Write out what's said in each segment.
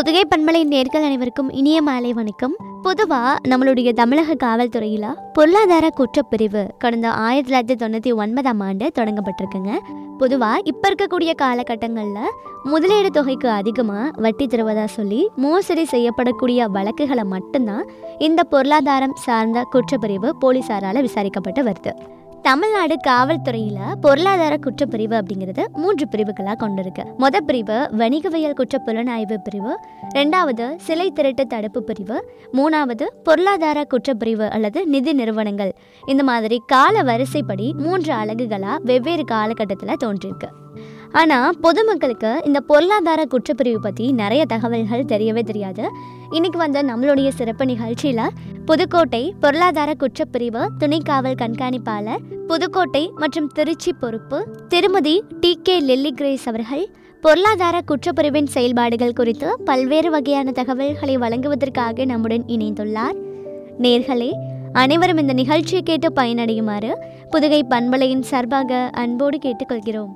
புதுகை பண்பலை நேர்கள் அனைவருக்கும் இனிய மாலை வணக்கம் பொதுவாக நம்மளுடைய தமிழக காவல்துறையில் பொருளாதார குற்றப்பிரிவு கடந்த ஆயிரத்தி தொள்ளாயிரத்தி தொண்ணூற்றி ஒன்பதாம் ஆண்டு தொடங்கப்பட்டிருக்குங்க பொதுவாக இப்போ இருக்கக்கூடிய காலகட்டங்களில் முதலீடு தொகைக்கு அதிகமாக வட்டி தருவதா சொல்லி மோசடி செய்யப்படக்கூடிய வழக்குகளை மட்டும்தான் இந்த பொருளாதாரம் சார்ந்த குற்றப்பிரிவு போலீஸாரால் விசாரிக்கப்பட்டு வருது தமிழ்நாடு காவல்துறையில் பொருளாதார குற்றப்பிரிவு அப்படிங்கிறது மூன்று பிரிவுகளாக கொண்டிருக்கு மொத பிரிவு வணிகவியல் குற்ற புலனாய்வு பிரிவு ரெண்டாவது சிலை திருட்டு தடுப்பு பிரிவு மூணாவது பொருளாதார குற்றப்பிரிவு அல்லது நிதி நிறுவனங்கள் இந்த மாதிரி கால வரிசைப்படி மூன்று அலகுகளாக வெவ்வேறு காலகட்டத்தில் தோன்றியிருக்கு ஆனால் பொதுமக்களுக்கு இந்த பொருளாதார குற்றப்பிரிவு பற்றி நிறைய தகவல்கள் தெரியவே தெரியாது இன்னைக்கு வந்த நம்மளுடைய சிறப்பு நிகழ்ச்சியில் புதுக்கோட்டை பொருளாதார குற்றப்பிரிவு துணை காவல் கண்காணிப்பாளர் புதுக்கோட்டை மற்றும் திருச்சி பொறுப்பு திருமதி டி கே லில்லி கிரேஸ் அவர்கள் பொருளாதார குற்றப்பிரிவின் செயல்பாடுகள் குறித்து பல்வேறு வகையான தகவல்களை வழங்குவதற்காக நம்முடன் இணைந்துள்ளார் நேர்களே அனைவரும் இந்த நிகழ்ச்சியை கேட்டு பயனடையுமாறு புதுகை பண்பலையின் சார்பாக அன்போடு கேட்டுக்கொள்கிறோம்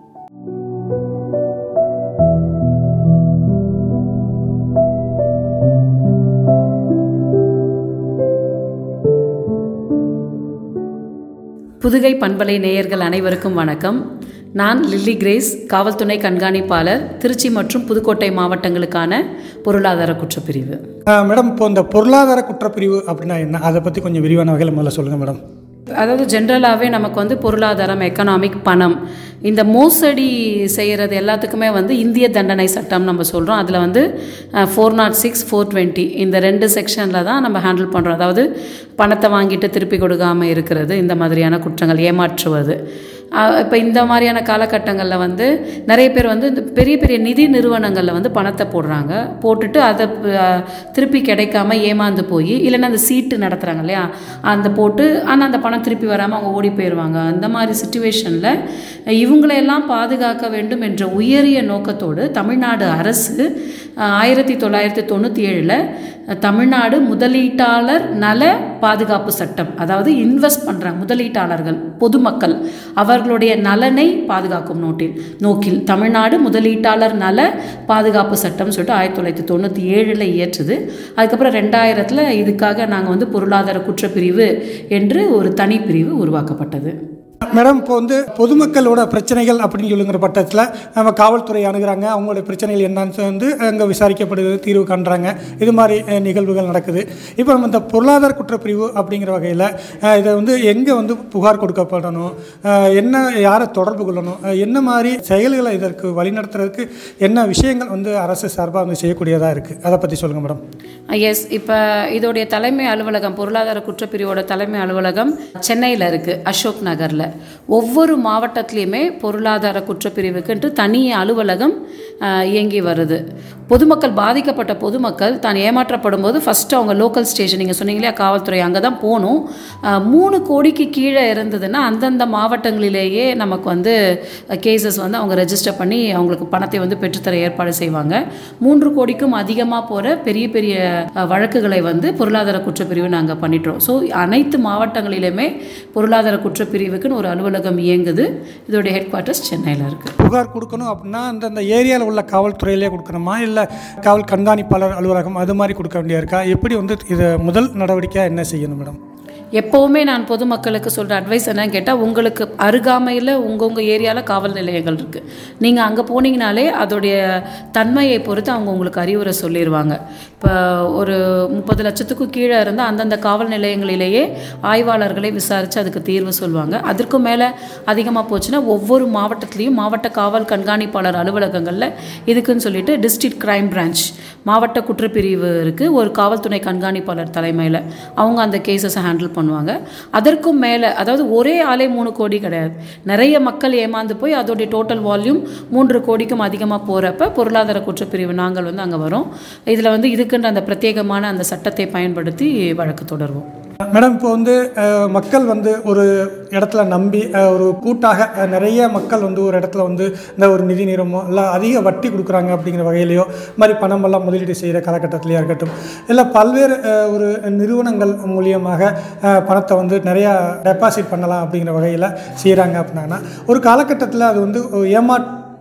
புதுகை பண்பலை நேயர்கள் அனைவருக்கும் வணக்கம் நான் லில்லி கிரேஸ் காவல்துறை கண்காணிப்பாளர் திருச்சி மற்றும் புதுக்கோட்டை மாவட்டங்களுக்கான பொருளாதார குற்றப்பிரிவு ஆ, மேடம் இப்போ இந்த பொருளாதார குற்றப்பிரிவு அப்படின்னா என்ன அதை பற்றி கொஞ்சம் விரிவான வகையில் முதல்ல சொல்லுங்கள் மேடம் அதாவது ஜென்ரலாகவே நமக்கு வந்து பொருளாதாரம் எக்கனாமிக் பணம் இந்த மோசடி செய்கிறது எல்லாத்துக்குமே வந்து இந்திய தண்டனை சட்டம் நம்ம சொல்கிறோம் அதில் வந்து four nought six four twenty இந்த ரெண்டு செக்ஷனில் தான் நம்ம ஹேண்டில் பண்ணுறோம் அதாவது பணத்தை வாங்கிட்டு திருப்பி கொடுக்காமல் இருக்கிறது இந்த மாதிரியான குற்றங்கள் ஏமாற்றுவது இப்போ இந்த மாதிரியான காலகட்டங்களில் வந்து நிறைய பேர் வந்து இந்த பெரிய பெரிய நிதி நிறுவனங்களில் வந்து பணத்தை போடுறாங்க போட்டுட்டு அதை அஹ், திருப்பி கிடைக்காம ஏமாந்து போய் இல்லைன்னா அந்த சீட்டு நடத்துகிறாங்க இல்லையா அந்த போட்டு ஆனால் அந்த பணம் திருப்பி வராமல் அவங்க ஓடி போயிடுவாங்க அந்த மாதிரி சுச்சுவேஷனில் இவங்களையெல்லாம் பாதுகாக்க வேண்டும் என்ற உயரிய நோக்கத்தோடு தமிழ்நாடு அரசு அஹ், ஆயிரத்தி தொள்ளாயிரத்தி தொண்ணூற்றி ஏழில் தமிழ்நாடு முதலீட்டாளர் நல பாதுகாப்பு சட்டம் அதாவது இன்வெஸ்ட் பண்ணுற முதலீட்டாளர்கள் பொதுமக்கள் அவர்களுடைய நலனை பாதுகாக்கும் நோட்டில் நோக்கில் தமிழ்நாடு முதலீட்டாளர் நல பாதுகாப்பு சட்டம் சொல்லிட்டு ஆயிரத்தி தொள்ளாயிரத்தி தொண்ணூற்றி ஏழில் இயற்றுது அதுக்கப்புறம் ரெண்டாயிரத்தில் இதுக்காக நாங்கள் வந்து பொருளாதார குற்றப்பிரிவு என்று ஒரு தனிப்பிரிவு உருவாக்கப்பட்டது மேடம் இப்போ வந்து பொதுமக்களோட பிரச்சனைகள் அப்படின்னு சொல்லுங்கிற பட்டத்தில் நம்ம காவல்துறை அணுகுறாங்க அவங்களுடைய பிரச்சனைகள் என்னன்னு வந்து அங்கே விசாரிக்கப்படுது தீர்வு காண்றாங்க இது மாதிரி அஹ், நிகழ்வுகள் நடக்குது இப்போ நம்ம இந்த பொருளாதார குற்றப்பிரிவு அப்படிங்கிற வகையில் இதை வந்து எங்கே வந்து புகார் கொடுக்கப்படணும் அஹ், என்ன யாரை தொடர்பு கொள்ளணும் அஹ், என்ன மாதிரி செயல்களை இதற்கு வழிநடத்துறதுக்கு என்ன விஷயங்கள் வந்து அரசு சார்பாக வந்து செய்யக்கூடியதாக இருக்குது அதை பற்றி சொல்லுங்கள் மேடம் எஸ் இப்போ இதோடைய தலைமை அலுவலகம் பொருளாதார குற்றப்பிரிவோட தலைமை அலுவலகம் சென்னையில் இருக்குது அசோக் நகரில் ஒவ்வொரு மாவட்டத்துலேயுமே பொருளாதார குற்றப்பிரிவுக்குன்ட்டு தனி அலுவலகம் ஆஹ், இயங்கி வருது பொதுமக்கள் பாதிக்கப்பட்ட பொதுமக்கள் தான் ஏமாற்றப்படும் போது ஃபஸ்ட்டு அவங்க லோக்கல் ஸ்டேஷன் நீங்கள் சொன்னீங்களே காவல்துறை அங்கே தான் போகணும் ஆஹ், மூணு கோடிக்கு கீழே இருந்ததுன்னா அந்தந்த மாவட்டங்களிலேயே நமக்கு வந்து கேசஸ் வந்து அவங்க ரெஜிஸ்டர் பண்ணி அவங்களுக்கு பணத்தை வந்து பெற்றுத்தர ஏற்பாடு செய்வாங்க மூன்று கோடிக்கும் அதிகமாக போகிற பெரிய பெரிய அஹ், வழக்குகளை வந்து பொருளாதார குற்றப்பிரிவு நாங்கள் பண்ணிட்டோம் ஸோ அனைத்து மாவட்டங்களிலுமே பொருளாதார குற்றப்பிரிவுக்குன்னு ஒரு அலுவலகம் இயங்குது இதோடைய ஹெட் குவார்ட்டர்ஸ் சென்னையில் இருக்குது புகார் கொடுக்கணும் அப்படின்னா அந்தந்த ஏரியாவில் உள்ள காவல்துறையிலே கொடுக்கணுமா இல்லை காவல் கண்காணிப்பாளர் அலுவலகம் அது மாதிரி கொடுக்க வேண்டியா இருக்கா எப்படி வந்து இதை முதல் நடவடிக்கையாக என்ன செய்யணும் மேடம் எப்போவுமே நான் பொதுமக்களுக்கு சொல்கிற அட்வைஸ் என்னன்னு கேட்டால் உங்களுக்கு அருகாமையில் உங்கள் உங்கள் ஏரியாவில் காவல் நிலையங்கள் இருக்குது நீங்கள் அங்கே போனீங்கனாலே அதோடைய தன்மையை பொறுத்து அவங்க உங்களுக்கு அறிவுரை சொல்லிடுவாங்க இப்போ ஒரு முப்பது லட்சத்துக்கும் கீழே இருந்தால் அந்தந்த காவல் நிலையங்களிலேயே ஆய்வாளர்களை விசாரித்து அதுக்கு தீர்வு சொல்லுவாங்க அதற்கும் மேலே அதிகமாக போச்சுன்னா ஒவ்வொரு மாவட்டத்துலேயும் மாவட்ட காவல் கண்காணிப்பாளர் அலுவலகங்களில் இதுக்குன்னு சொல்லிட்டு டிஸ்ட்ரிக்ட் கிரைம் பிரான்ச் மாவட்ட குற்றப்பிரிவு இருக்குது ஒரு காவல்துறை கண்காணிப்பாளர் தலைமையில் அவங்க அந்த கேசஸை ஹேண்டில் பண்ணுவாங்க அதற்கும் மேலே அதாவது ஒரே ஆளே மூணு கோடி கிடையாது நிறைய மக்கள் ஏமாந்து போய் அதோடைய டோட்டல் வால்யூம் மூன்று கோடிக்கும் அதிகமாக போகிறப்ப பொருளாதார குற்றப்பிரிவு நாங்கள் வந்து அங்கே வரோம் இதில் வந்து இதுக்குன்ற அந்த பிரத்யேகமான அந்த சட்டத்தை பயன்படுத்தி வழக்கு தொடர்வோம் மேடம் இப்போ வந்து அஹ், மக்கள் வந்து ஒரு இடத்துல நம்பி அஹ், ஒரு கூட்டாக அஹ், நிறைய மக்கள் வந்து ஒரு இடத்துல வந்து இந்த ஒரு நிதி நிறுவனமோ இல்லை அதிக வட்டி கொடுக்குறாங்க அப்படிங்கிற வகையிலையோ இது மாதிரி பணமெல்லாம் முதலீடு செய்கிற காலகட்டத்திலையா இருக்கட்டும் இல்லை பல்வேறு அஹ், ஒரு நிறுவனங்கள் மூலியமாக அஹ், பணத்தை வந்து நிறையா டெபாசிட் பண்ணலாம் அப்படிங்கிற வகையில் செய்கிறாங்க அப்படின்னா ஒரு காலகட்டத்தில் அது வந்து ஏமா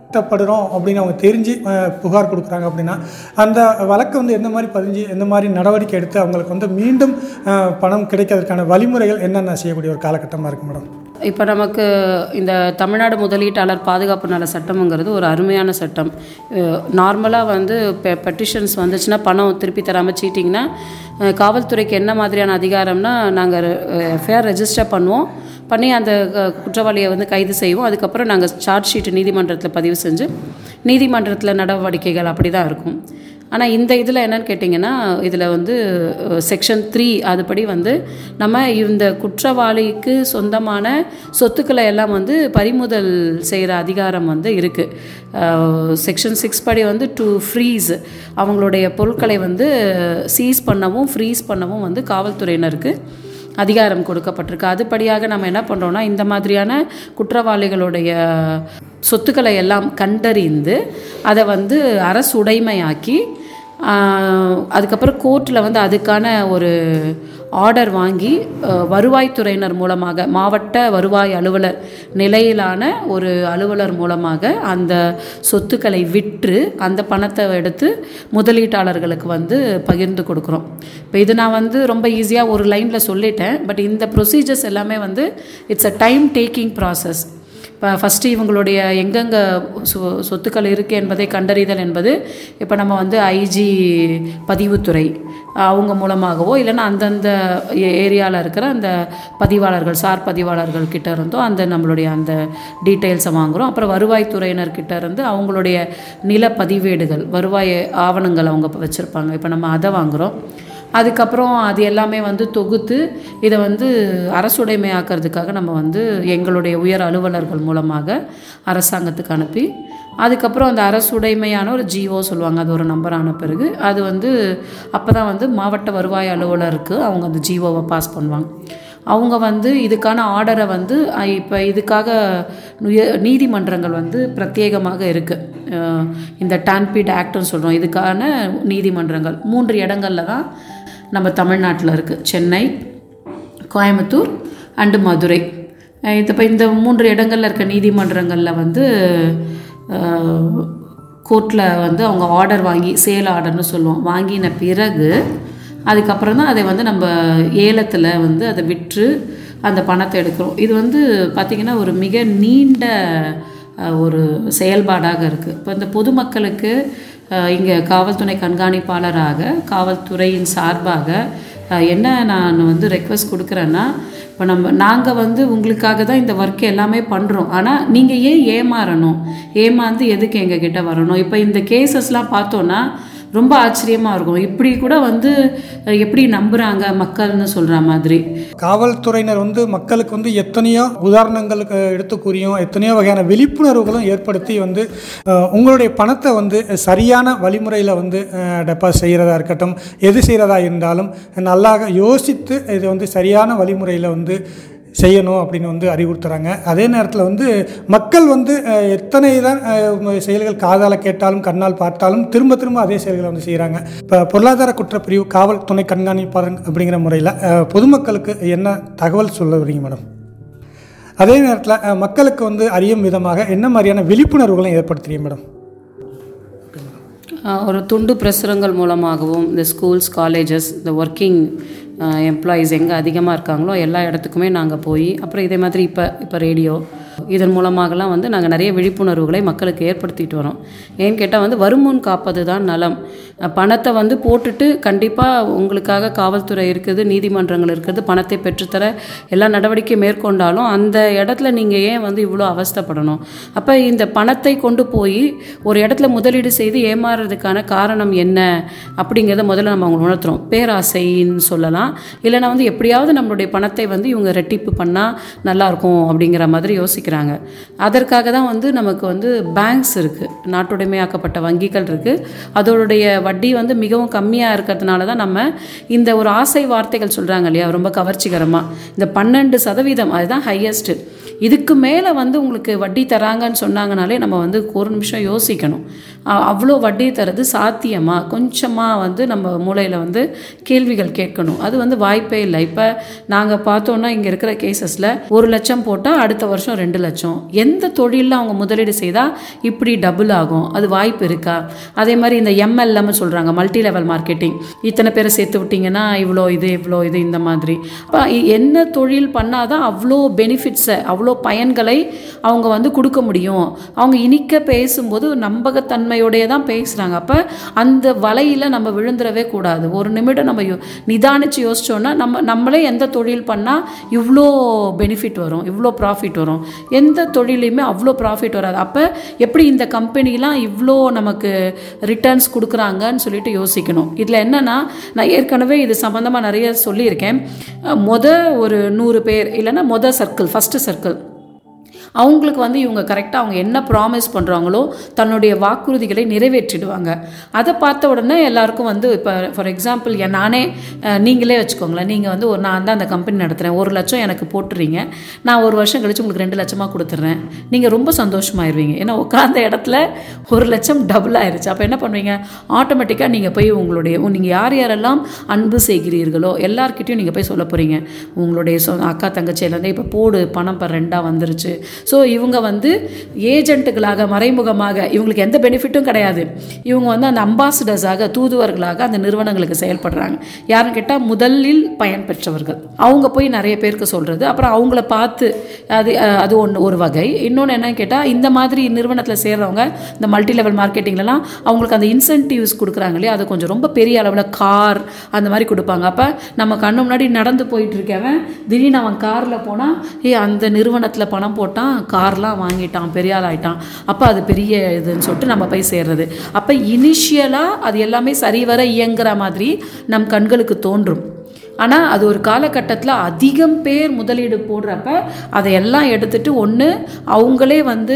கஷ்டப்படுறோம் அப்படின்னு அவங்க தெரிஞ்சு அஹ், புகார் கொடுக்குறாங்க அப்படின்னா அந்த வழக்கை வந்து எந்த மாதிரி பதிஞ்சு எந்த மாதிரி நடவடிக்கை எடுத்து அவங்களுக்கு வந்து மீண்டும் அஹ், பணம் கிடைக்கிறதுக்கான வழிமுறைகள் என்னென்ன செய்யக்கூடிய ஒரு காலகட்டமாக இருக்கு மேடம் இப்போ நமக்கு இந்த தமிழ்நாடு முதலீட்டாளர் பாதுகாப்பு நல சட்டம்ங்கிறது ஒரு அருமையான சட்டம் நார்மலாக வந்து பெ பெட்டிஷன்ஸ் வந்துச்சுன்னா பணம் திருப்பி தராமல் சீட்டிங்னா அஹ், காவல்துறைக்கு என்ன மாதிரியான அதிகாரம்னா நாங்கள் எஃப்ஐஆர் ரெஜிஸ்டர் பண்ணுவோம் பண்ணி அந்த அஹ், குற்றவாளியை வந்து கைது செய்வோம் அதுக்கப்புறம் நாங்கள் சார்ஜ் ஷீட் நீதிமன்றத்தில் பதிவு செஞ்சு நீதிமன்றத்தில் நடவடிக்கைகள் அப்படி தான் இருக்கும் ஆனால் இந்த இதில் என்னன்னு கேட்டிங்கன்னா இதில் வந்து செக்ஷன் த்ரீ அதுபடி வந்து நம்ம இந்த குற்றவாளிக்கு சொந்தமான சொத்துக்களை எல்லாம் வந்து பறிமுதல் செய்கிற அதிகாரம் வந்து இருக்குது செக்ஷன் சிக்ஸ் படி வந்து டு ஃப்ரீஸ் அவங்களுடைய பொருட்களை வந்து சீஸ் பண்ணவும் ஃப்ரீஸ் பண்ணவும் வந்து காவல்துறையினருக்கு அதிகாரம் கொடுக்கப்பட்டிருக்கு அதுபடியாக நம்ம என்ன பண்ணுறோம்னா இந்த மாதிரியான குற்றவாளிகளுடைய சொத்துக்களை எல்லாம் கண்டறிந்து அதை வந்து அரசுடைமையாக்கி ஆஹ், அதுக்கப்புறம் கோர்ட்டில் வந்து அதுக்கான ஒரு ஆர்டர் வாங்கி அஹ், வருவாய்த்துறையினர் மூலமாக மாவட்ட வருவாய் அலுவலர் நிலையிலான ஒரு அலுவலர் மூலமாக அந்த சொத்துக்களை விற்று அந்த பணத்தை எடுத்து முதலீட்டாளர்களுக்கு வந்து பகிர்ந்து கொடுக்குறோம் இப்போ இது நான் வந்து ரொம்ப ஈஸியாக ஒரு லைனில் சொல்லிட்டேன் பட் இந்த ப்ரொசீஜர்ஸ் எல்லாமே வந்து it's a time taking process இப்போ ஃபஸ்ட்டு இவங்களுடைய எங்கெங்கே சொ சொத்துக்கள் இருக்குது என்பதை கண்டறிதல் என்பது இப்போ நம்ம வந்து ஐஜி பதிவுத்துறை அவங்க மூலமாகவோ இல்லைன்னா அந்தந்த ஏரியாவில் இருக்கிற அந்த பதிவாளர்கள் சார் பதிவாளர்கள் கிட்ட இருந்தோ அந்த நம்மளுடைய அந்த டீட்டெயில்ஸை வாங்குகிறோம் அப்புறம் வருவாய்த்துறையினர் கிட்ட இருந்து அவங்களுடைய நில பதிவேடுகள் வருவாய் ஆவணங்கள் அவங்க வச்சுருப்பாங்க இப்போ நம்ம அதை வாங்குகிறோம் அதுக்கப்புறம் அது எல்லாமே வந்து தொகுத்து இதை வந்து அரசுடைமையாக்கிறதுக்காக நம்ம வந்து எங்களுடைய உயர் அலுவலர்கள் மூலமாக அரசாங்கத்துக்கு அனுப்பி அதுக்கப்புறம் அந்த அரசுடைமையான ஒரு ஜிஓ சொல்லுவாங்க அது ஒரு நம்பர் ஆன பிறகு அது வந்து அப்போ தான் வந்து மாவட்ட வருவாய் அலுவலருக்கு அவங்க அந்த ஜிஓவை பாஸ் பண்ணுவாங்க அவங்க வந்து இதுக்கான ஆர்டரை வந்து இப்போ இதுக்காக உய- நீதிமன்றங்கள் வந்து பிரத்யேகமாக இருக்குது இந்த டான்பீட் ஆக்ட்னு சொல்கிறோம் இதுக்கான நீதிமன்றங்கள் மூன்று இடங்கள்ல தான் நம்ம தமிழ்நாட்டில் இருக்குது சென்னை கோயம்புத்தூர் அண்டு மதுரை அஹ் இது இப்போ இந்த மூன்று இடங்களில் இருக்க நீதிமன்றங்களில் வந்து கோர்ட்டில் வந்து அவங்க ஆர்டர் வாங்கி சேல் ஆர்டர்னு சொல்லுவோம் வாங்கின பிறகு அதுக்கப்புறம் தான் அதை வந்து நம்ம ஏலத்தில் வந்து அதை விற்று அந்த பணத்தை எடுக்கிறோம் இது வந்து பார்த்திங்கன்னா ஒரு மிக நீண்ட அஹ், ஒரு செயல்பாடாக இருக்குது இப்போ இந்த பொதுமக்களுக்கு இங்கே காவல்துறை கண்காணிப்பாளராக காவல்துறையின் சார்பாக அஹ், என்ன நான் வந்து ரெக்வஸ்ட் கொடுக்குறேன்னா இப்போ நம்ம நாங்கள் வந்து உங்களுக்காக தான் இந்த ஒர்க் எல்லாமே பண்ணுறோம் ஆனால் நீங்கள் ஏன் ஏமாறணும் ஏமாந்து எதுக்கு எங்ககிட்ட வரணும் இப்போ இந்த கேசஸ்லாம் பார்த்தோன்னா ரொம்ப ஆச்சரியமாக இருக்கும் இப்படி கூட வந்து அஹ், எப்படி நம்புகிறாங்க மக்கள்னு சொல்கிற மாதிரி காவல்துறையினர் வந்து மக்களுக்கு வந்து எத்தனையோ உதாரணங்களுக்கு எடுத்து கூறியும் எத்தனையோ வகையான விழிப்புணர்வுகளும் ஏற்படுத்தி வந்து அஹ், உங்களுடைய பணத்தை வந்து சரியான வழிமுறையில் வந்து டெபாசிட் செய்கிறதா இருக்கட்டும் எது செய்கிறதா இருந்தாலும் நல்லா யோசித்து இது வந்து சரியான வழிமுறையில் வந்து செய்யணும் அப்படின்னு வந்து அறிவுறுத்துறாங்க அதே நேரத்தில் வந்து மக்கள் வந்து அஹ், எத்தனை தான் அஹ், செயல்கள் காதால் கேட்டாலும் கண்ணால் பார்த்தாலும் திரும்ப திரும்ப அதே செயல்களை வந்து செய்கிறாங்க இப்போ பொருளாதார குற்றப்பிரிவு காவல் துணை கண்காணிப்பாளர் அப்படிங்கிற முறையில் அஹ், பொதுமக்களுக்கு என்ன தகவல் சொல்ல வரீங்க மேடம் அதே நேரத்தில் அஹ், மக்களுக்கு வந்து அறியும் விதமாக என்ன மாதிரியான விழிப்புணர்வுகளும் ஏற்படுத்துறீங்க மேடம் ஆஹ் ஒரு துண்டு பிரசுரங்கள் மூலமாகவும் இந்த ஸ்கூல்ஸ் காலேஜஸ் இந்த ஒர்க்கிங் எம்ப்ளாயீஸ் எங்கே அதிகமாக இருக்காங்களோ எல்லா இடத்துக்குமே நாங்கள் போய் அப்புறம் இதே மாதிரி இப்போ இப்போ ரேடியோ இதன் மூலமாகலாம் வந்து நாங்கள் நிறைய விழிப்புணர்வுகளை மக்களுக்கு ஏற்படுத்திட்டு வரோம் ஏன்னு கேட்டால் வந்து வருமுன் காப்பது தான் நலம் அஹ் பணத்தை வந்து போட்டுட்டு கண்டிப்பாக உங்களுக்காக காவல்துறை இருக்குது நீதிமன்றங்கள் இருக்குது பணத்தை பெற்றுத்தர எல்லா நடவடிக்கையும் மேற்கொண்டாலும் அந்த இடத்துல நீங்கள் ஏன் வந்து இவ்வளோ அவஸ்தைப்படணும் அப்போ இந்த பணத்தை கொண்டு போய் ஒரு இடத்துல முதலீடு செய்து ஏமாறுறதுக்கான காரணம் என்ன அப்படிங்கிறத முதல்ல நம்ம அவங்க உணர்த்துறோம் பேராசைன்னு சொல்லலாம் இல்லைனா வந்து எப்படியாவது நம்மளுடைய பணத்தை வந்து இவங்க ரெட்டிப்பு பண்ணால் நல்லாயிருக்கும் அப்படிங்கிற மாதிரி யோசிக்கிறாங்க அதற்காக தான் வந்து நமக்கு வந்து பேங்க்ஸ் இருக்குது நாட்டுடைமையாக்கப்பட்ட வங்கிகள் இருக்குது அதோடைய வட்டி வந்து மிகவும் கம்மியாக இருக்கிறதுனால தான் நம்ம இந்த ஒரு ஆசை வார்த்தைகள் சொல்கிறாங்க இல்லையா ரொம்ப கவர்ச்சிகரமாக இந்த பன்னெண்டு சதவீதம் அதுதான் ஹையஸ்ட்டு இதுக்கு மேலே வந்து உங்களுக்கு வட்டி தராங்கன்னு சொன்னாங்கனாலே நம்ம வந்து ஒரு நிமிஷம் யோசிக்கணும் அ- அவ்வளோ வட்டி தரது சாத்தியமா கொஞ்சமாக வந்து நம்ம மூளையில் வந்து கேள்விகள் கேட்கணும் அது வந்து வாய்ப்பே இல்லை இப்போ நாங்கள் பார்த்தோன்னா இங்கே இருக்கிற கேசஸில் ஒரு லட்சம் போட்டால் அடுத்த வருஷம் ரெண்டு லட்சம் எந்த தொழிலில் அவங்க முதலீடு செய்தால் இப்படி டபுள் ஆகும் அது வாய்ப்பு இருக்கா அதே மாதிரி இந்த எம்எல்எம்னு சொல்கிறாங்க மல்டி லெவல் மார்க்கெட்டிங் இத்தனை பேரை சேர்த்து விட்டிங்கன்னா இவ்வளோ இது இவ்வளோ இது இந்த மாதிரி அப்போ என்ன தொழில் பண்ணாதான் அவ்வளோ பெனிஃபிட்ஸை அவ்வளோ பயன்களை அவங்க வந்து கொடுக்க முடியும் அவங்க இனிக்க பேசும்போது நம்பகத்தன்மையோடைய தான் பேசுகிறாங்க அப்போ அந்த வலையில் நம்ம விழுந்துடவே கூடாது ஒரு நிமிடம் நம்ம யோ- நிதானிச்சு யோசிச்சோன்னா நம்ம நம்மளே எந்த தொழில் பண்ணால் இவ்வளோ பெனிஃபிட் வரும் இவ்வளோ ப்ராஃபிட் வரும் எந்த தொழிலையுமே அவ்வளோ ப்ராஃபிட் வராது அப்போ எப்படி இந்த கம்பெனிலாம் இவ்வளோ நமக்கு ரிட்டர்ன்ஸ் கொடுக்குறாங்கன்னு சொல்லிட்டு யோசிக்கணும் இதில் என்னன்னா நான் ஏற்கனவே இது சம்மந்தமாக நிறைய சொல்லியிருக்கேன் அஹ் மொத ஒரு நூறு பேர் இல்லைன்னா மொத சர்க்கிள் ஃபஸ்ட்டு சர்க்கிள் அவங்களுக்கு வந்து இவங்க கரெக்டாக அவங்க என்ன ப்ராமிஸ் பண்ணுறாங்களோ தன்னுடைய வாக்குறுதிகளை நிறைவேற்றிடுவாங்க அதை பார்த்த உடனே எல்லாருக்கும் வந்து இப்போ ஃபார் எக்ஸாம்பிள் நானே அஹ், நீங்களே வச்சுக்கோங்களேன் நீங்கள் வந்து ஒரு நான் தான் அந்த கம்பெனி நடத்துகிறேன் ஒரு லட்சம் எனக்கு போட்டுறீங்க நான் ஒரு வருஷம் கழிச்சு உங்களுக்கு ரெண்டு லட்சமாக கொடுத்துட்றேன் நீங்கள் ரொம்ப சந்தோஷமாயிருவீங்க ஏன்னா உட்காந்த இடத்துல ஒரு லட்சம் டபுள் ஆயிருச்சு அப்போ என்ன பண்ணுவீங்க ஆட்டோமேட்டிக்காக நீங்கள் போய் உங்களுடைய நீங்கள் யார் யாரெல்லாம் அன்பு செய்கிறீர்களோ எல்லார்கிட்டையும் நீங்கள் போய் சொல்ல போகிறீங்க உங்களுடைய சொ அக்கா தங்கச்சியிலேருந்து இப்போ போடு பணம் இப்போ ரெண்டாக வந்துருச்சு ஸோ இவங்க வந்து ஏஜென்ட்டுகளாக மறைமுகமாக இவங்களுக்கு எந்த பெனிஃபிட்டும் கிடையாது இவங்க வந்து அந்த அம்பாசிடர்ஸாக தூதுவர்களாக அந்த நிறுவனங்களுக்கு செயல்படுறாங்க யாருன்னு கேட்டால் முதலில் பயன் பெற்றவர்கள் அவங்க போய் நிறைய பேருக்கு சொல்கிறது அப்புறம் அவங்கள பார்த்து அது அஹ், அது ஒன்று ஒரு வகை இன்னொன்று என்னன்னு கேட்டால் இந்த மாதிரி நிறுவனத்தில் சேர்றவங்க இந்த மல்டி லெவல் மார்க்கெட்டிங்லலாம் அவங்களுக்கு அந்த இன்சென்டிவ்ஸ் கொடுக்குறாங்க இல்லையா அது கொஞ்சம் ரொம்ப பெரிய அளவில் கார் அந்த மாதிரி கொடுப்பாங்க அப்போ நம்ம கண்ணு முன்னாடி நடந்து போயிட்டு இருக்கவன் திடீர்னு அவன் காரில் போனால் ஏ அந்த நிறுவனத்தில் பணம் போட்டான் கார்லாம் வாங்கிட்டான் பெரிய ஆள் ஆயிட்டான் அப்போ அது பெரிய இதுன்னு சொல்லிட்டு நம்ம போய் சேர்றது அப்போ இனிஷியலாக அது எல்லாமே சரிவர இயங்குற மாதிரி நம் கண்களுக்கு தோன்றும் ஆனால் அது ஒரு காலகட்டத்தில் அதிகம் பேர் முதலீடு போடுறப்ப அதையெல்லாம் எடுத்துட்டு ஒன்று அவங்களே வந்து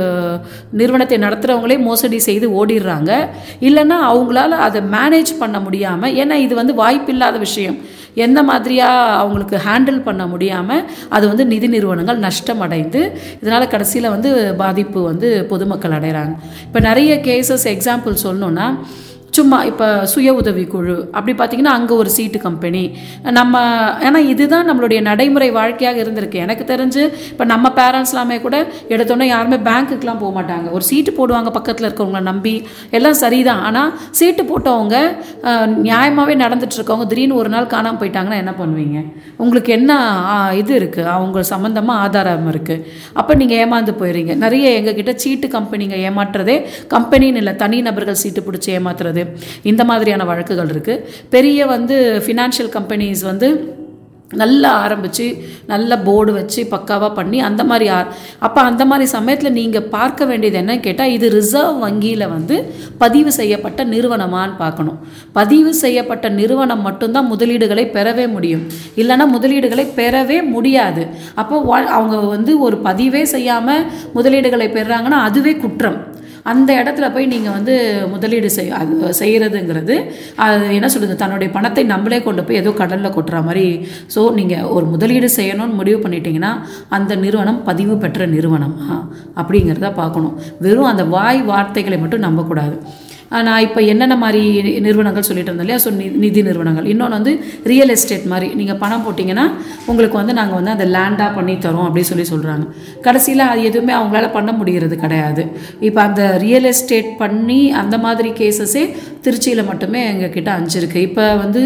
நிறுவனத்தை நடத்துகிறவங்களே மோசடி செய்து ஓடிடுறாங்க இல்லைன்னா அவங்களால அதை மேனேஜ் பண்ண முடியாமல் ஏன்னா இது வந்து வாய்ப்பில்லாத விஷயம் எந்த மாதிரியாக அவங்களுக்கு ஹேண்டில் பண்ண முடியாமல் அது வந்து நிதி நிறுவனங்கள் நஷ்டம் அடைந்து இதனால் கடைசியில் வந்து பாதிப்பு வந்து பொதுமக்கள் அடைகிறாங்க இப்போ நிறைய கேசஸ் எக்ஸாம்பிள் சொல்லணுன்னா சும்மா இப்போ சுய உதவி குழு அப்படி பார்த்தீங்கன்னா அங்கே ஒரு சீட்டு கம்பெனி நம்ம ஏன்னா இதுதான் நம்மளுடைய நடைமுறை வாழ்க்கையாக இருந்திருக்கு எனக்கு தெரிஞ்சு இப்போ நம்ம பேரண்ட்ஸ்லாமே கூட எடுத்தோன்னே யாருமே பேங்க்குக்கெலாம் போக மாட்டாங்க ஒரு சீட்டு போடுவாங்க பக்கத்தில் இருக்கவங்கள நம்பி எல்லாம் சரிதான் ஆனால் சீட்டு போட்டவங்க நியாயமாகவே நடந்துட்டு இருக்கவங்க திடீர்னு ஒரு நாள் காணாமல் போயிட்டாங்கன்னா என்ன பண்ணுவீங்க உங்களுக்கு என்ன ஆ, இது இருக்குது அவங்க சம்மந்தமாக ஆதாரம் இருக்குது அப்போ நீங்கள் ஏமாந்து போயிடுறீங்க நிறைய எங்ககிட்ட சீட்டு கம்பெனிங்க ஏமாற்றுறதே கம்பெனின்னு இல்லை தனி நபர்கள் சீட்டு பிடிச்சி ஏமாத்துறது இந்த மாதிரியான வழக்குகள் இருக்குது பெரிய வந்து ஃபினான்ஷியல் கம்பெனிஸ் வந்து நல்லா ஆரம்பித்து நல்ல போர்டு வச்சு பக்காவாக பண்ணி அந்த மாதிரி ஆர் அப்போ அந்த மாதிரி சமயத்தில் நீங்கள் பார்க்க வேண்டியது என்னன்னு கேட்டால் இது ரிசர்வ் வங்கியில் வந்து பதிவு செய்யப்பட்ட நிறுவனமான்னு பார்க்கணும் பதிவு செய்யப்பட்ட நிறுவனம் மட்டும்தான் முதலீடுகளை பெறவே முடியும் இல்லைன்னா முதலீடுகளை பெறவே முடியாது அப்போ வா- அவங்க வந்து ஒரு பதிவே செய்யாமல் முதலீடுகளை பெறுறாங்கன்னா அதுவே குற்றம் அந்த இடத்துல போய் நீங்கள் வந்து முதலீடு செய் அது செய்கிறதுங்கிறது அது என்ன சொல்லுது தன்னுடைய பணத்தை நம்மளே கொண்டு போய் ஏதோ கடலில் கொட்டுற மாதிரி ஸோ நீங்கள் ஒரு முதலீடு செய்யணும்னு முடிவு பண்ணிட்டீங்கன்னா அந்த நிறுவனம் பதிவு பெற்ற நிறுவனமா அப்படிங்கிறத பார்க்கணும் வெறும் அந்த வாய் வார்த்தைகளை மட்டும் நம்பக்கூடாது ஆஹ் நான் இப்போ என்னென்ன மாதிரி நிறுவனங்கள் சொல்லிட்டு இருந்தேன் இல்லையா ஸோ நிதி நிறுவனங்கள் இன்னொன்று வந்து ரியல் எஸ்டேட் மாதிரி நீங்கள் பணம் போட்டிங்கன்னா உங்களுக்கு வந்து நாங்கள் வந்து அதை லேண்டாக பண்ணி தரோம் அப்படின்னு சொல்லி சொல்கிறாங்க கடைசியில் அது எதுவுமே அவங்களால பண்ண முடிகிறது கிடையாது இப்போ அந்த ரியல் எஸ்டேட் பண்ணி அந்த மாதிரி கேசஸே திருச்சியில் மட்டுமே எங்ககிட்ட அஞ்சு இருக்குது இப்போ வந்து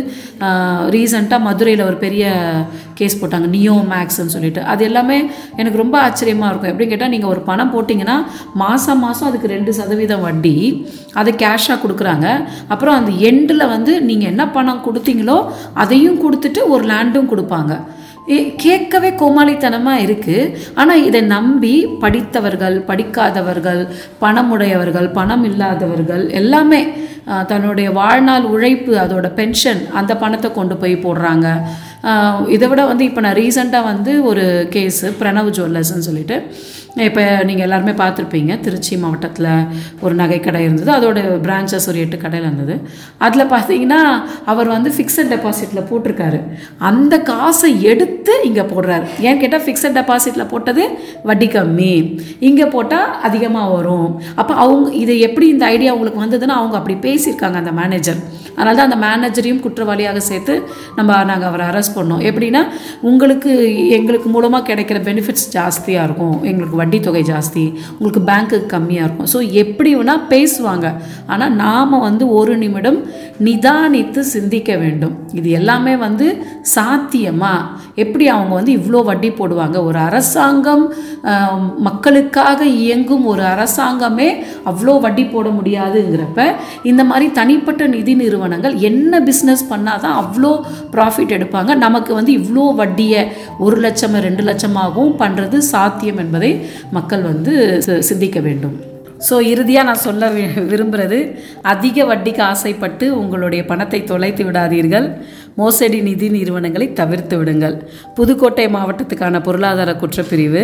ரீசண்டாக மதுரையில் ஒரு பெரிய கேஸ் போட்டாங்க நியோ மேக்ஸ்ன்னு சொல்லிட்டு அது எல்லாமே எனக்கு ரொம்ப ஆச்சரியமாக இருக்கும் எப்படின்னு கேட்டால் நீங்கள் ஒரு பணம் போட்டிங்கன்னா மாதம் மாதம் அதுக்கு ரெண்டு சதவீதம் வட்டி அதை கேஷாக கொடுக்குறாங்க அப்புறம் அந்த எண்டில் வந்து நீங்கள் என்ன பணம் கொடுத்தீங்களோ அதையும் கொடுத்துட்டு ஒரு லேண்டும் கொடுப்பாங்க ஏ- கேட்கவே கோமாளித்தனமாக இருக்குது ஆனால் இதை நம்பி படித்தவர்கள் படிக்காதவர்கள் பணமுடையவர்கள் பணம் இல்லாதவர்கள் எல்லாமே ஆஹ், தன்னுடைய வாழ்நாள் உழைப்பு அதோட பென்ஷன் அந்த பணத்தை கொண்டு போய் போடுறாங்க ஆஹ் இதை விட வந்து இப்போ நான் ரீசெண்டாக வந்து ஒரு கேஸு பிரணவ் ஜுவல்லர்ஸ்னு சொல்லிட்டு இப்போ நீங்கள் எல்லாருமே பார்த்துருப்பீங்க திருச்சி மாவட்டத்தில் ஒரு நகைக்கடை இருந்தது அதோட பிரான்ச்சஸ் ஒரு எட்டு கடையில் இருந்தது அதில் பார்த்தீங்கன்னா அவர் வந்து ஃபிக்ஸட் டெபாசிட்டில் போட்டிருக்காரு அந்த காசை எடுத்து இங்கே போடுறாரு ஏன்னு கேட்டால் ஃபிக்ஸட் டெபாசிட்டில் போட்டது வட்டி கம்மி இங்கே போட்டால் அதிகமாக வரும் அப்போ அவங்க இது எப்படி இந்த ஐடியா அவங்களுக்கு வந்ததுன்னா அவங்க அப்படி பேசியிருக்காங்க அந்த மேனேஜர் அதனால தான் அந்த மேனேஜரையும் குற்றவாளியாக சேர்த்து நம்ம நாங்கள் அவரை அரெஸ்ட் பண்ணோம் எப்படின்னா உங்களுக்கு எங்களுக்கு மூலமாக கிடைக்கிற பெனிஃபிட்ஸ் ஜாஸ்தியாக இருக்கும் எங்களுக்கு வட்டி தொகை ஜாஸ்தி உங்களுக்கு பேங்க்குக்கு கம்மியாக இருக்கும் ஸோ எப்படி வேணால் பேசுவாங்க ஆனால் நாம் வந்து ஒரு நிமிடம் நிதானித்து சிந்திக்க வேண்டும் இது எல்லாமே வந்து சாத்தியமா எப்படி அவங்க வந்து இவ்வளோ வட்டி போடுவாங்க ஒரு அரசாங்கம் ஆஹ், மக்களுக்காக இயங்கும் ஒரு அரசாங்கமே அவ்வளோ வட்டி போட முடியாதுங்கிறப்ப இந்த மாதிரி தனிப்பட்ட நிதி நிறுவனங்கள் என்ன பிஸ்னஸ் பண்ணால் தான் அவ்வளோ ப்ராஃபிட் எடுப்பாங்க நமக்கு வந்து இவ்வளோ வட்டியை ஒரு லட்சம் ரெண்டு லட்சமாகவும் பண்ணுறது சாத்தியம் என்பதை மக்கள் வந்து சி- சிந்திக்க வேண்டும் ஸோ இறுதியாக நான் சொல்ல வி- விரும்புகிறது அதிக வட்டிக்கு ஆசைப்பட்டு உங்களுடைய பணத்தை தொலைத்து விடாதீர்கள் மோசடி நிதி நிறுவனங்களை தவிர்த்து விடுங்கள் புதுக்கோட்டை மாவட்டத்துக்கான பொருளாதார குற்றப்பிரிவு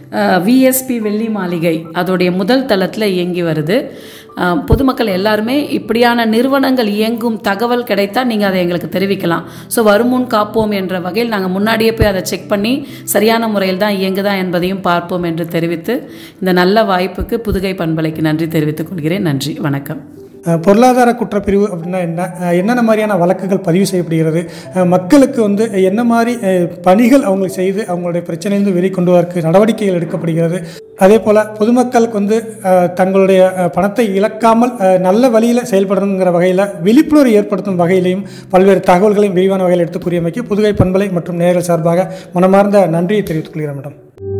விஎஸ்பி வெள்ளி மாளிகை அதோடைய முதல் தளத்தில் இயங்கி வருது அஹ், பொதுமக்கள் எல்லாருமே இப்படியான நிறுவனங்கள் இயங்கும் தகவல் கிடைத்தா நீங்கள் அதை எங்களுக்கு தெரிவிக்கலாம் ஸோ வருமுன் காப்போம் என்ற வகையில் நாங்கள் முன்னாடியே போய் அதை செக் பண்ணி சரியான முறையில் தான் இயங்குதா என்பதையும் பார்ப்போம் என்று தெரிவித்து இந்த நல்ல வாய்ப்புக்கு புதுகை பண்பலைக்கு நன்றி தெரிவித்துக் கொள்கிறேன் நன்றி வணக்கம் அஹ் பொருளாதார குற்றப்பிரிவு அப்படின்னா என்ன அஹ் என்னென்ன மாதிரியான வழக்குகள் பதிவு செய்யப்படுகிறது அஹ் மக்களுக்கு வந்து என்ன மாதிரி அஹ், பணிகள் அவங்களுக்கு செய்து அவங்களுடைய பிரச்சனையிலிருந்து வெளிக்கொண்டு வரக்கு நடவடிக்கைகள் எடுக்கப்படுகிறது அதே போல் பொதுமக்களுக்கு வந்து அஹ், தங்களுடைய அஹ், பணத்தை இழக்காமல் அஹ், நல்ல வழியில் செயல்படணுங்கிற வகையில் விழிப்புணர்வு ஏற்படுத்தும் வகையிலையும் பல்வேறு தகவல்களையும் விரிவான வகையில் எடுத்து கூறியமைக்கு புதுகை பண்பலை மற்றும் நேயர்கள் சார்பாக மனமார்ந்த நன்றியை தெரிவித்துக் கொள்கிறேன் மேடம்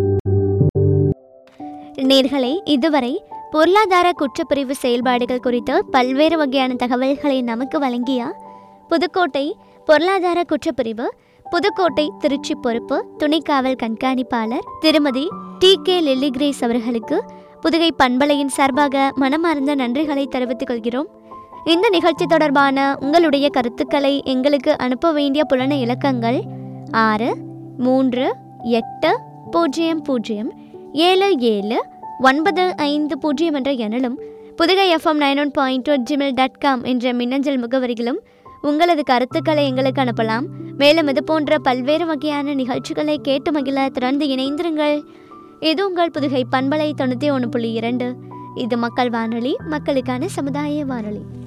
நேர்களே இதுவரை பொருளாதார குற்றப்பிரிவு செயல்பாடுகள் குறித்து பல்வேறு வகையான தகவல்களை நமக்கு வழங்கிய புதுக்கோட்டை பொருளாதார குற்றப்பிரிவு புதுக்கோட்டை திருச்சி பொறுப்பு துணைக்காவல் கண்காணிப்பாளர் திருமதி டி கே லில்லி கிரேஸ் அவர்களுக்கு புதுகை பண்பலையின் சார்பாக மனமார்ந்த நன்றிகளை தெரிவித்துக் கொள்கிறோம் இந்த நிகழ்ச்சி தொடர்பான உங்களுடைய கருத்துக்களை எங்களுக்கு அனுப்ப வேண்டிய புலன இலக்கங்கள் ஆறு மூன்று எட்டு பூஜ்ஜியம் பூஜ்ஜியம் ஏழு ஏழு ஒன்பது ஐந்து பூஜ்ஜியம் என்ற எண்ணிலும் Pudugai FM nine one point two Gmail dot com என்ற மின்னஞ்சல் முகவரிகளும் உங்களது கருத்துக்களை எங்களுக்கு அனுப்பலாம் மேலும் இது போன்ற பல்வேறு வகையான நிகழ்ச்சிகளை கேட்டு மகிழ திறந்து இணைந்திருங்கள் இது உங்கள் புதுகை பண்பலை தொண்ணூற்றி ஒன்று புள்ளி இரண்டு இது மக்கள் வானொலி மக்களுக்கான சமுதாய வானொலி